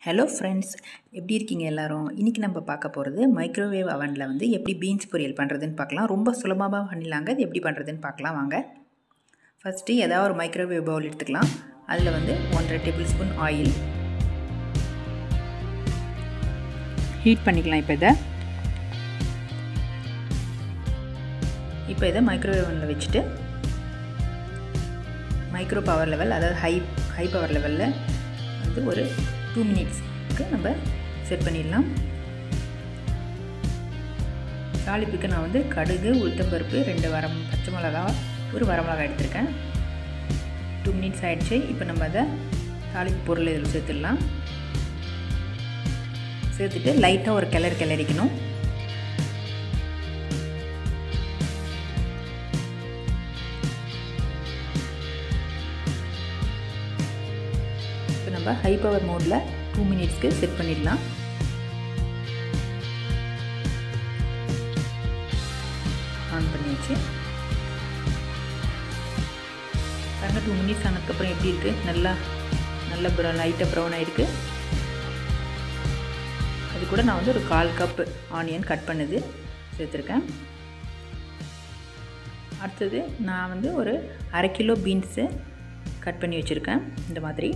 hello friends எப்படி இருக்கீங்க எல்லாரும் இன்றைக்கி நம்ம பார்க்க போகிறது மைக்ரோவேவ் அவனில் வந்து எப்படி பீன்ஸ் பொரியல் பண்ணுறதுன்னு பார்க்கலாம் ரொம்ப சுலபமாக பண்ணிடலாங்க அது எப்படி பண்ணுறதுன்னு பார்க்கலாம் வாங்க ஃபஸ்ட்டு ஏதாவது ஒரு மைக்ரோவேவ் பவுல் எடுத்துக்கலாம் அதில் வந்து ஒன்றரை டேபிள் ஸ்பூன் ஆயில் ஹீட் பண்ணிக்கலாம் இப்போ இதை இப்போ இதை மைக்ரோவேவ் அவனில் வச்சுட்டு மைக்ரோ பவர் லெவல் அதாவது ஹை ஹை பவர் லெவலில் வந்து ஒரு டூ மினிட்ஸ்க்கு நம்ம செட் பண்ணிடலாம் தாளிப்புக்கு நான் வந்து கடுகு உளுத்தம்பருப்பு ரெண்டு வரம் பச்சை மிளகா ஒரு வரமிளகா எடுத்திருக்கேன் டூ மினிட்ஸ் ஆகிடுச்சு இப்போ நம்ம அதை தாளிப்பு பொருள் இதில் சேர்த்துடலாம் சேர்த்துட்டு லைட்டாக ஒரு கிளறு கிளறிக்கணும் இப்போ நம்ம ஹை பவர் மோடில் டூ மினிட்ஸ்க்கு செட் பண்ணிடலாம் ஆன் பண்ணியாச்சு பாருங்க டூ மினிட்ஸ் ஆனதுக்கப்புறம் எப்படி இருக்குது நல்லா நல்ல ப்ரௌன் லைட்டாக ப்ரௌன் ஆகிருக்கு அது கூட நான் வந்து ஒரு கால் கப்பு ஆனியன் கட் பண்ணது சேர்த்துருக்கேன் அடுத்தது நான் வந்து ஒரு அரை கிலோ பீன்ஸு கட் பண்ணி வச்சுருக்கேன் இந்த மாதிரி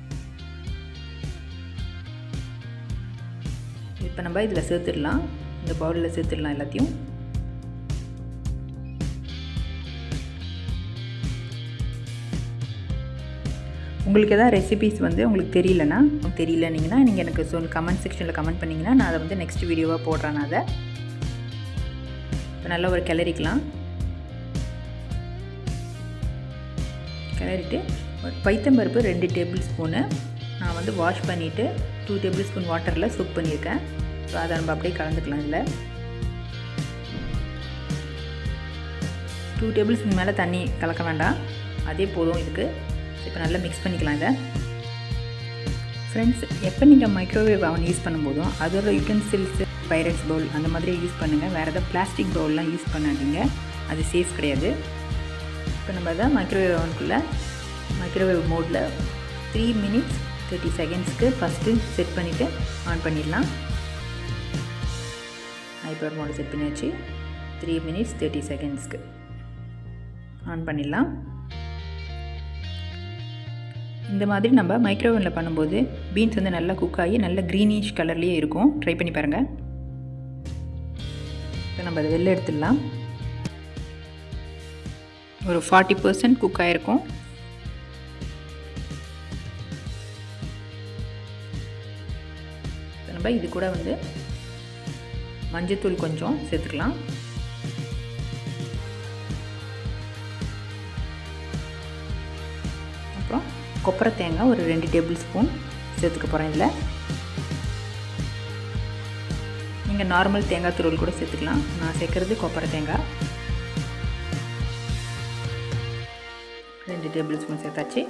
இப்போ நம்ம இதில் சேர்த்துடலாம் இந்த பவுலில் சேர்த்துடலாம் எல்லாத்தையும் உங்களுக்கு எதாவது ரெசிபிஸ் வந்து உங்களுக்கு தெரியலனா தெரியலனிங்கன்னா நீங்கள் எனக்கு சொல் கமெண்ட் செக்ஷனில் கமெண்ட் பண்ணிங்கன்னா நான் அதை வந்து நெக்ஸ்ட் வீடியோவாக போடுறேன் நான் அதை இப்போ நல்லா ஒரு கிளறிக்கலாம் கிளறிட்டு பைத்தம்பருப்பு ரெண்டு டேபிள் ஸ்பூனு நான் வந்து வாஷ் பண்ணிவிட்டு டூ டேபிள் ஸ்பூன் வாட்டரில் சூப் பண்ணியிருக்கேன் ஸோ அதை நம்ம அப்படியே கலந்துக்கலாம் இல்லை டூ டேபிள் ஸ்பூன் மேலே தண்ணி கலக்க வேண்டாம் அதே போதும் இதுக்கு இப்போ நல்லா மிக்ஸ் பண்ணிக்கலாம் இதை ஃப்ரெண்ட்ஸ் எப்போ நீங்கள் மைக்ரோவேவ் அவன் யூஸ் பண்ணும்போதும் அதோட யூட்டன்சில்ஸ் பைரட்ஸ் பவுல் அந்த மாதிரி யூஸ் பண்ணுங்கள் வேறு எதாவது பிளாஸ்டிக் பவுல்லாம் யூஸ் பண்ணாதீங்க அது சேஃப் கிடையாது இப்போ நம்ம அதை மைக்ரோவேவ் அவனுக்குள்ளே மைக்ரோவேவ் மோடில் த்ரீ மினிட்ஸ் தேர்ட்டி செகண்ட்ஸ்க்கு ஃபஸ்ட்டு செட் பண்ணிவிட்டு ஆன் பண்ணிடலாம் ஹைப்பர் மோடு செட் பண்ணியாச்சு த்ரீ மினிட்ஸ் தேர்ட்டி செகண்ட்ஸ்க்கு ஆன் பண்ணிடலாம் இந்த மாதிரி நம்ம மைக்ரோவேவில் பண்ணும்போது பீன்ஸ் வந்து நல்லா குக் ஆகி நல்ல க்ரீனிஷ் கலர்லேயே இருக்கும் ட்ரை பண்ணி பாருங்கள் இப்போ நம்ம அதை வெளில எடுத்துடலாம் ஒரு ஃபார்ட்டி பர்சன்ட் குக் ஆகிருக்கும் நம்ம இது கூட வந்து மஞ்சத்தூள் கொஞ்சம் சேர்த்துக்கலாம் அப்புறம் கொப்பரை தேங்காய் ஒரு ரெண்டு டேபிள் ஸ்பூன் சேர்த்துக்க போகிறேன் இதில் நீங்கள் நார்மல் தேங்காய் துருவல் கூட சேர்த்துக்கலாம் நான் சேர்க்குறது கொப்பரை தேங்காய் ரெண்டு டேபிள் ஸ்பூன் சேர்த்தாச்சு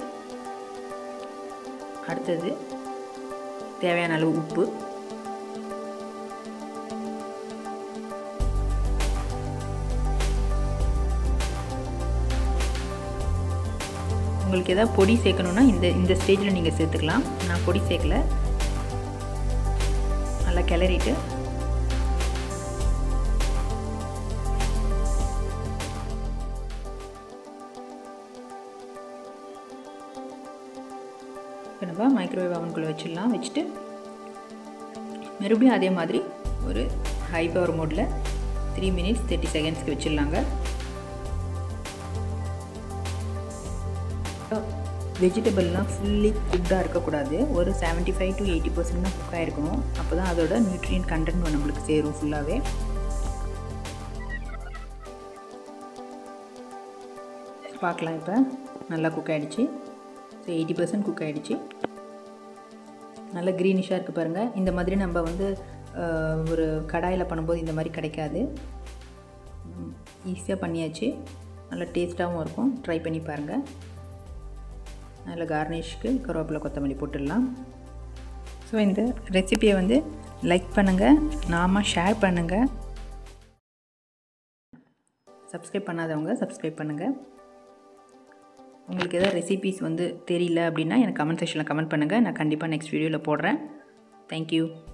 அடுத்தது தேவையான அளவு உப்பு உங்களுக்கு எதாவது பொடி சேர்க்கணுன்னா இந்த இந்த ஸ்டேஜில் நீங்கள் சேர்த்துக்கலாம் நான் பொடி சேர்க்கல நல்லா கிளறிட்டு இப்போ நம்ம மைக்ரோவேவ் அவனுக்குள்ளே வச்சிடலாம் வச்சுட்டு மறுபடியும் அதே மாதிரி ஒரு ஹை பவர் மோடில் த்ரீ மினிட்ஸ் தேர்ட்டி செகண்ட்ஸ்க்கு வச்சிடலாங்க வெஜிடபிள்லாம் ஃபுல்லி குட்டாக இருக்கக்கூடாது ஒரு seventy five to eighty percent தான் குக் ஆகிருக்கணும் அப்போ தான் அதோட நியூட்ரியன் கண்டென்ட் நம்மளுக்கு சேரும் ஃபுல்லாகவே பார்க்கலாம் இப்போ நல்லா குக் ஆகிடுச்சு ஸோ எயிட்டி பர்சன்ட் குக் ஆகிடுச்சு நல்ல க்ரீனிஷாக இருக்குது பாருங்கள் இந்த மாதிரி நம்ம வந்து ஒரு கடாயில் பண்ணும்போது இந்த மாதிரி கிடைக்காது ஈஸியாக பண்ணியாச்சு நல்லா டேஸ்ட்டாகவும் இருக்கும் ட்ரை பண்ணி பாருங்கள் அதில் கார்னிஷ்க்கு கருவேப்பிலை கொத்தமல்லி போட்டுடலாம் ஸோ இந்த ரெசிப்பியை வந்து லைக் பண்ணுங்கள் நாம ஷேர் பண்ணுங்கள் சப்ஸ்கிரைப் பண்ணாதவங்க சப்ஸ்கிரைப் பண்ணுங்கள் உங்களுக்கு எதாவது ரெசிபீஸ் வந்து தெரியல அப்படின்னா எனக்கு கமெண்ட் செக்ஷனில் கமெண்ட் பண்ணுங்கள் நான் கண்டிப்பாக நெக்ஸ்ட் வீடியோவில் போடுறேன் தேங்க்யூ